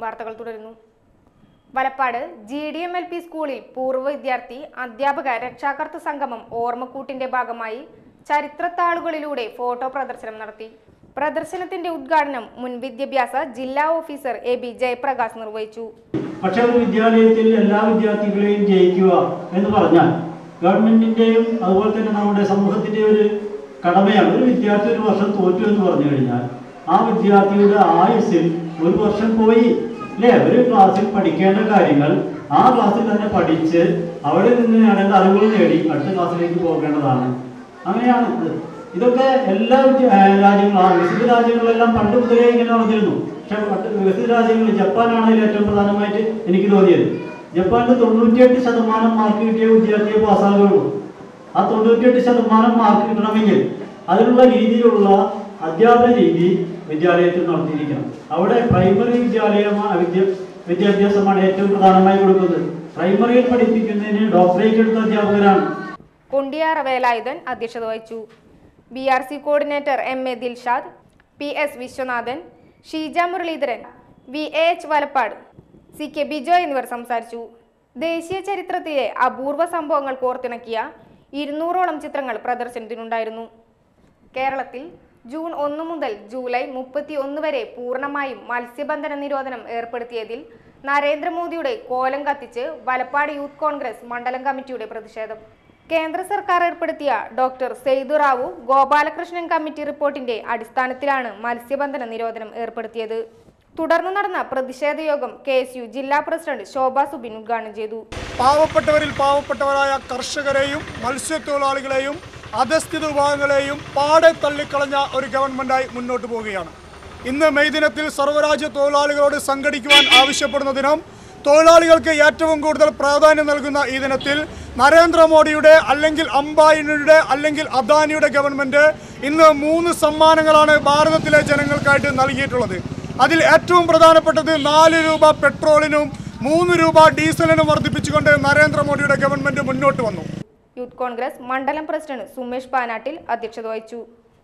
വാർത്തകൾ തുടരുന്നു Valappad G D M L P സ്കൂളിൽ പൂർവ്വ വിദ്യാർത്ഥി അധ്യാപക രക്ഷാകർതൃ സംഗമം ഓർമ്മക്കൂട്ടിന്റെ ഭാഗമായി ചരിത്രത്താളുകളിലൂടെ ഫോട്ടോ പ്രദർശനം നടത്തി പ്രദർശനത്തിന്റെ ഉദ്ഘാടനം മുൻ വിദ്യാഭ്യാസ ജില്ലാ ഓഫീസർ എ ബി ജയപ്രകാശ് നിർവഹിച്ചു പക്ഷെ ഒരു വിദ്യാലയത്തിൽ എല്ലാ വിദ്യാർത്ഥികളെയും ജയിക്കുക എന്ന് പറഞ്ഞാൽ ഗവൺമെന്റിന്റെയും അതുപോലെ തന്നെ നമ്മുടെ സമൂഹത്തിന്റെയും ഒരു കടമയാണ് ഒരു വിദ്യാർത്ഥി ഒരു വർഷം തോറ്റു എന്ന് പറഞ്ഞു കഴിഞ്ഞാൽ ആ വിദ്യാർത്ഥിയുടെ ആയുസ്സിൽ ഒരു വർഷം പോയി അല്ലേ ഒരു ക്ലാസ്സിൽ പഠിക്കേണ്ട കാര്യങ്ങൾ ആ ക്ലാസ്സിൽ തന്നെ പഠിച്ച് അവിടെ നിന്ന് നേടേണ്ട അറിവുകൾ നേടി അടുത്ത ക്ലാസ്സിലേക്ക് പോകേണ്ടതാണ് അങ്ങനെയാണ് ഇത്. ഇതൊക്കെ എല്ലാ വിദ്യ- ആ, രാജ്യങ്ങളും ആ വികസിത രാജ്യങ്ങളിലെല്ലാം പണ്ട് മുതലേ ഇങ്ങനെ നടന്നിരുന്നു പക്ഷെ പണ്ട് വികസിത രാജ്യങ്ങളിൽ ജപ്പാനാണ് ഇതിൽ ഏറ്റവും പ്രധാനമായിട്ട് എനിക്ക് തോന്നിയത് ജപ്പാനിൽ തൊണ്ണൂറ്റിയെട്ട് ശതമാനം മാർക്ക് കിട്ടിയ വിദ്യാർത്ഥിയെ പാസ്സാകുകയുള്ളൂ ആ തൊണ്ണൂറ്റിയെട്ട് ശതമാനം മാർക്ക് കിട്ടണമെങ്കിൽ അതിനുള്ള രീതിയിലുള്ള അധ്യാപന രീതി വിദ്യാലയത്തിൽ നടത്തിയിരിക്കണം അവിടെ പ്രൈമറി വിദ്യാലയമാണ് വിദ്യ വിദ്യാഭ്യാസമാണ് ഏറ്റവും പ്രധാനമായി കൊടുക്കുന്നത് പ്രൈമറിയിൽ പഠിപ്പിക്കുന്നതിന് ഡോക്ടറേറ്റ് എടുത്ത അധ്യാപകരാണ് കൊണ്ടിയാറ വേലായുധൻ അധ്യക്ഷത വഹിച്ചു B R C coordinator M A Dilshad P S Viswanathan Sheeja Muraleedharan V A H Valappad C K Bijo എന്നിവർ സംസാരിച്ചു ദേശീയ ചരിത്രത്തിലെ അപൂർവ സംഭവങ്ങൾ കോർത്തിണക്കിയ ഇരുന്നൂറോളം ചിത്രങ്ങൾ പ്രദർശനത്തിനുണ്ടായിരുന്നു കേരളത്തിൽ ജൂൺ ഒന്ന് മുതൽ ജൂലൈ മുപ്പത്തി ഒന്ന് വരെ പൂർണ്ണമായും മത്സ്യബന്ധന നിരോധനം ഏർപ്പെടുത്തിയതിൽ നരേന്ദ്രമോദിയുടെ കോലം കത്തിച്ച് വലപ്പാട് യൂത്ത് കോൺഗ്രസ് മണ്ഡലം കമ്മിറ്റിയുടെ പ്രതിഷേധം കേന്ദ്ര സർക്കാർ ഏർപ്പെടുത്തിയ ഡോക്ടർ സെയ്തു റാവു ഗോപാലകൃഷ്ണൻ കമ്മിറ്റി റിപ്പോർട്ടിന്റെ അടിസ്ഥാനത്തിലാണ് മത്സ്യബന്ധന നിരോധനം ഏർപ്പെടുത്തിയത് തുടർന്ന് നടന്ന പ്രതിഷേധ യോഗം കെ എസ് യു ജില്ലാ പ്രസിഡന്റ് ശോഭ സുബിൻ ഉദ്ഘാടനം ചെയ്തു പാവപ്പെട്ടവരിൽ പാവപ്പെട്ടവരായ കർഷകരെയും മത്സ്യത്തൊഴിലാളികളെയും അധസ്ഥിത വിഭാഗങ്ങളെയും പാടെ തള്ളിക്കളഞ്ഞ ഒരു ഗവൺമെന്റായി മുന്നോട്ട് പോവുകയാണ് ഇന്ന് മെയ് ദിനത്തിൽ സർവ്വരാജ്യ തൊഴിലാളികളോട് സംഘടിക്കുവാൻ ആവശ്യപ്പെടുന്ന ദിനം തൊഴിലാളികൾക്ക് ഏറ്റവും കൂടുതൽ പ്രാധാന്യം നൽകുന്ന ഈ ദിനത്തിൽ നരേന്ദ്രമോദിയുടെ അല്ലെങ്കിൽ അംബാനിയുടെ അല്ലെങ്കിൽ അദാനിയുടെ ഗവൺമെന്റ് ഇന്ന് മൂന്ന് സമ്മാനങ്ങളാണ് ഭാരതത്തിലെ ജനങ്ങൾക്കായിട്ട് നൽകിയിട്ടുള്ളത് അതിൽ ഏറ്റവും പ്രധാനപ്പെട്ടത് നാല് രൂപ പെട്രോളിനും മൂന്ന് രൂപ ഡീസലിനും വർദ്ധിപ്പിച്ചുകൊണ്ട് നരേന്ദ്രമോദിയുടെ ഗവൺമെന്റ് മുന്നോട്ട് വന്നു യൂത്ത് കോൺഗ്രസ് മണ്ഡലം പ്രസിഡന്റ് സുമേഷ് പാനാട്ടിൽ അധ്യക്ഷത വഹിച്ചു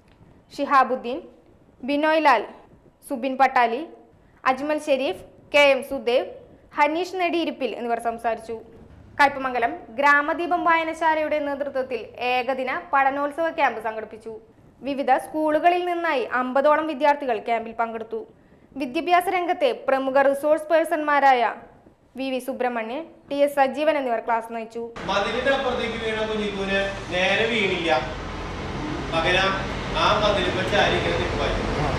ഷിഹാബുദ്ദീൻ ബിനോയ് ലാൽ സുബിൻ പട്ടാലി അജ്മൽ ഷെരീഫ് കെ എം സുദേവ് ഹനീഷ് നെടിയിരിപ്പിൽ എന്നിവർ സംസാരിച്ചു കയ്പമംഗലം ഗ്രാമദീപം വായനശാലയുടെ നേതൃത്വത്തിൽ ഏകദിന പഠനോത്സവ ക്യാമ്പ് സംഘടിപ്പിച്ചു വിവിധ സ്കൂളുകളിൽ നിന്നായി അമ്പതോളം വിദ്യാർത്ഥികൾ ക്യാമ്പിൽ പങ്കെടുത്തു വിദ്യാഭ്യാസ രംഗത്തെ പ്രമുഖ റിസോഴ്സ് പേഴ്സൺമാരായ V V Subrahmanyan T S Sajeevan എന്നിവർ ക്ലാസ് നയിച്ചു മതിലിന്റെ അപ്പുറത്തേക്ക് വീണ കുഞ്ഞിക്കൂന് നേരെ വീണില്ല പകരം ആ മതിലിപ്പോ ചാരി ഇങ്ങനെ നിൽക്കുവാൻ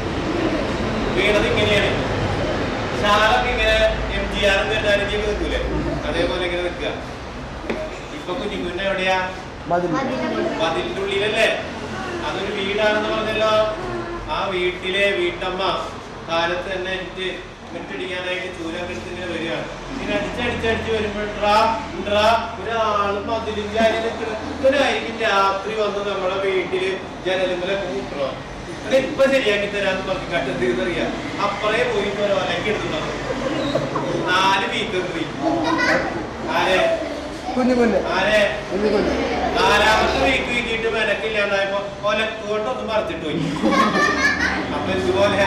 വീണത് ഇങ്ങനെയാണ് ശാലൊക്കെ ഇങ്ങനെ എം ജി ആർ നെട്ടാനിലേക്ക് നിൽക്കൂലേ അതേപോലെ ഇങ്ങനെ നിൽക്കുക ഇപ്പൊ കുഞ്ഞിക്കൂന്റെ എവിടെയാ മതിലിന്റെ ഉള്ളിലല്ലേ അതൊരു വീടാണെന്ന് പറഞ്ഞല്ലോ ആ വീട്ടിലെ വീട്ടമ്മ കാലത്ത് തന്നെ എനിക്ക് മിറ്റടിക്കാനായിട്ട് ചൂരൊക്കെ എടുത്ത് ഇങ്ങനെ വരികയാണ് ഇങ്ങനെ അടിച്ചടിച്ചടിച്ച് വരുമ്പോൾ ഡ്രാ ഡ്രാ ഒരാള് മതിലിന്റെ അരി നിൽക്കുന്നതായിരിക്കും രാത്രി വന്ന് നമ്മുടെ വീട്ടില് ജനലുമ്പലെ കൂട്ടണം അത് ഇപ്പൊ ശരിയാക്കി തരാന്ന് പറഞ്ഞ് കട്ടത്ത് തീർന്നറിയാം അപ്പറേ പോയി ഒരു ഒലക്കി എടുത്തു നാല് വീക്ക് പോയി ആരെ ആരെ നാലാമത്തെ വീക്ക് വീക്കിയിട്ട് മെനക്കില്ലാണ്ടായപ്പോ ഒലക്കോട്ടൊന്നും മറിച്ചിട്ട് പോയി അപ്പൊ ഇതുപോലെ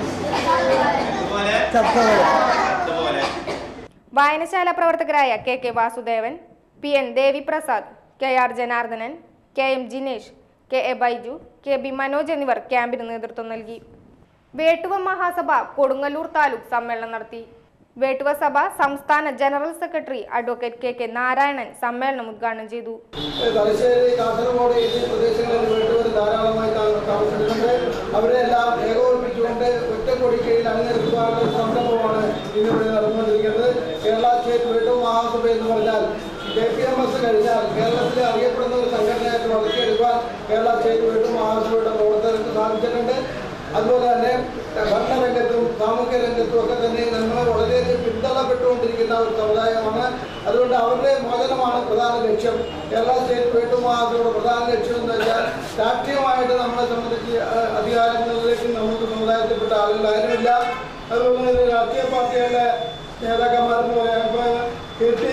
ഇതുപോലെ ഇതുപോലെ വായനശാല പ്രവർത്തകരായ K K Vasudevan P N Deviprasad K R Janardanan K M Jinesh K A Baiju K B Manoj എന്നിവർ ക്യാമ്പിന് നേതൃത്വം നൽകി വേട്ടുവ മഹാസഭ കൊടുങ്ങല്ലൂർ താലൂക്ക് സമ്മേളനം നടത്തി വേട്ടുവ സഭ സംസ്ഥാന general secretary advocate K K Narayanan സമ്മേളനം ഉദ്ഘാടനം ചെയ്തു തലശ്ശേരി കാസർഗോഡ് എന്നീ പ്രദേശങ്ങളിൽ വേണ്ടവർ ധാരാളമായി താ- താമസിക്കുന്നുണ്ട് അവരെ എല്ലാം ഏകോപിപ്പിച്ചുകൊണ്ട് ഒറ്റക്കൊടി കീഴിൽ അണിനിരത്തുവാനുള്ള ഒരു സംരംഭമാണ് ഇന്നിവിടെ നടന്നുകൊണ്ടിരിക്കുന്നത് കേരള സ്റ്റേറ്റ് വേട്ടു മഹാസഭ എന്ന് പറഞ്ഞാൽ കെ പി എം എസ് കഴിഞ്ഞാൽ കേരളത്തിലെ അറിയപ്പെടുന്ന ഒരു സംഘടനയായിട്ട് വളർത്തിയെടുക്കാൻ കേരള സ്റ്റേറ്റ് വേട്ടു മഹാസഭയുടെ പ്രവർത്തകർക്ക് സാധിച്ചിട്ടുണ്ട് അതുപോലെ തന്നെ ഭരണരംഗത്തും സാമൂഹ്യ രംഗത്തും ഒക്കെ തന്നെ നമ്മൾ വളരെയധികം പിന്തള്ളപ്പെട്ടുകൊണ്ടിരിക്കുന്ന ഒരു സമുദായമാണ് അതുകൊണ്ട് അവരുടെ മോചനമാണ് പ്രധാന ലക്ഷ്യം കേരള സ്റ്റേറ്റ് വീട്ടുമാസയുടെ പ്രധാന ലക്ഷ്യം എന്ന് വെച്ചാൽ രാഷ്ട്രീയമായിട്ട് നമ്മളെ സംബന്ധിച്ച് അഹ് അധികാരങ്ങളിലേക്ക് നമുക്ക് സമുദായത്തിൽപ്പെട്ട ആളുകൾ ആരുമില്ല അതുപോലെ തന്നെ രാഷ്ട്രീയ പാർട്ടികളുടെ നേതാക്കന്മാരെന്ന് പറയാൻ ഇപ്പോൾ K T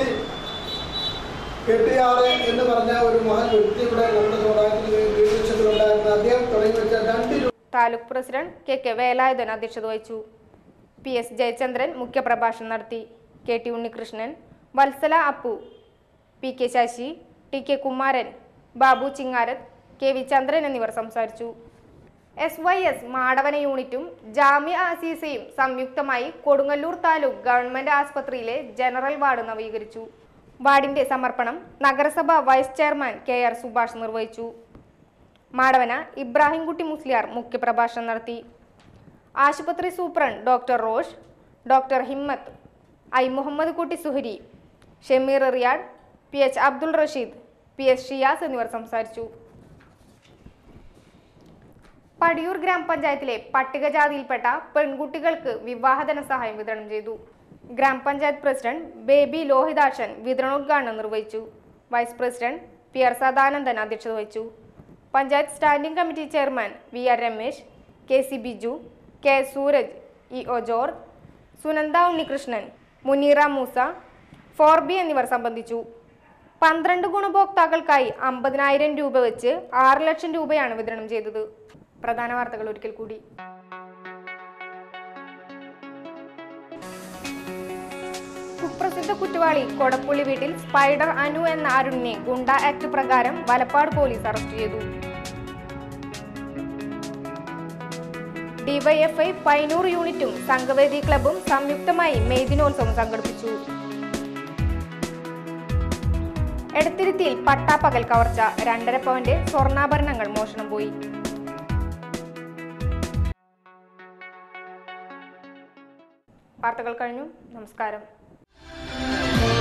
K T R എന്ന് പറഞ്ഞ ഒരു മഹാൻ വ്യക്തി ഇവിടെ നമ്മുടെ സമുദായത്തിന് ലീഡർഷിപ്പിലുണ്ടായിരുന്ന അദ്ദേഹം തുടങ്ങി വെച്ച രണ്ട് taluk president K K Velayudhan അധ്യക്ഷത വഹിച്ചു പി എസ് ജയചന്ദ്രൻ മുഖ്യപ്രഭാഷണം നടത്തി K T Unnikrishnan Vatsala Appu P K Sasi T K Kumaran Babu Chingarath K V Chandran എന്നിവർ സംസാരിച്ചു എസ് വൈ എസ് മാടവന യൂണിറ്റും ജാമ്യ അസീസയും സംയുക്തമായി കൊടുങ്ങല്ലൂർ താലൂക്ക് ഗവൺമെന്റ് ആസ്പത്രിയിലെ ജനറൽ വാർഡ് നവീകരിച്ചു വാർഡിന്റെ സമർപ്പണം നഗരസഭ vice chairman K R Subhash നിർവഹിച്ചു മാടവന ഇബ്രാഹിംകുട്ടി മുസ്ലിയാർ മുഖ്യപ്രഭാഷണം നടത്തി ആശുപത്രി superintendent doctor Rosh doctor Himmath I Muhammad Kutty Suhari Shameer Riyad P H Abdul Rasheed P S Shiyas എന്നിവർ സംസാരിച്ചു പടിയൂർ ഗ്രാമപഞ്ചായത്തിലെ പട്ടികജാതിയിൽപ്പെട്ട പെൺകുട്ടികൾക്ക് വിവാഹ ധനസഹായം വിതരണം ചെയ്തു ഗ്രാമപഞ്ചായത്ത് പ്രസിഡന്റ് ബേബി ലോഹിതാക്ഷൻ വിതരണോദ്ഘാടനം നിർവഹിച്ചു vice president P R Sadanandan അധ്യക്ഷത വഹിച്ചു panchayat standing committee chairman V R Ramesh K C Biju K Sooraj E O George Sunanda Unnikrishnan Muneera Moosa ഫോർബി എന്നിവർ സംബന്ധിച്ചു പന്ത്രണ്ട് ഗുണഭോക്താക്കൾക്കായി അമ്പതിനായിരം രൂപ വെച്ച് ആറ് ലക്ഷം രൂപയാണ് വിതരണം ചെയ്തത് പ്രധാന വാർത്തകൾ ഒരിക്കൽ കൂടി കുപ്രസിദ്ധ കുറ്റവാളി കൊടപ്പുള്ളി വീട്ടിൽ സ്പൈഡർ അനു എന്ന അരുണിനെ ഗുണ്ട ആക്ട് പ്രകാരം വലപ്പാട് പോലീസ് അറസ്റ്റ് ചെയ്തു ഡിവൈഎഫ്ഐ പൈനൂർ യൂണിറ്റും സംഘവേദി ക്ലബും സംയുക്തമായി മെയ് ദിനോത്സവം സംഘടിപ്പിച്ചു എടത്തിരുത്തിയിൽ പട്ടാപ്പകൽ കവർച്ച രണ്ടര പവന്റെ സ്വർണ്ണാഭരണങ്ങൾ മോഷണം പോയി വാർത്തകൾ കഴിഞ്ഞു നമസ്കാരം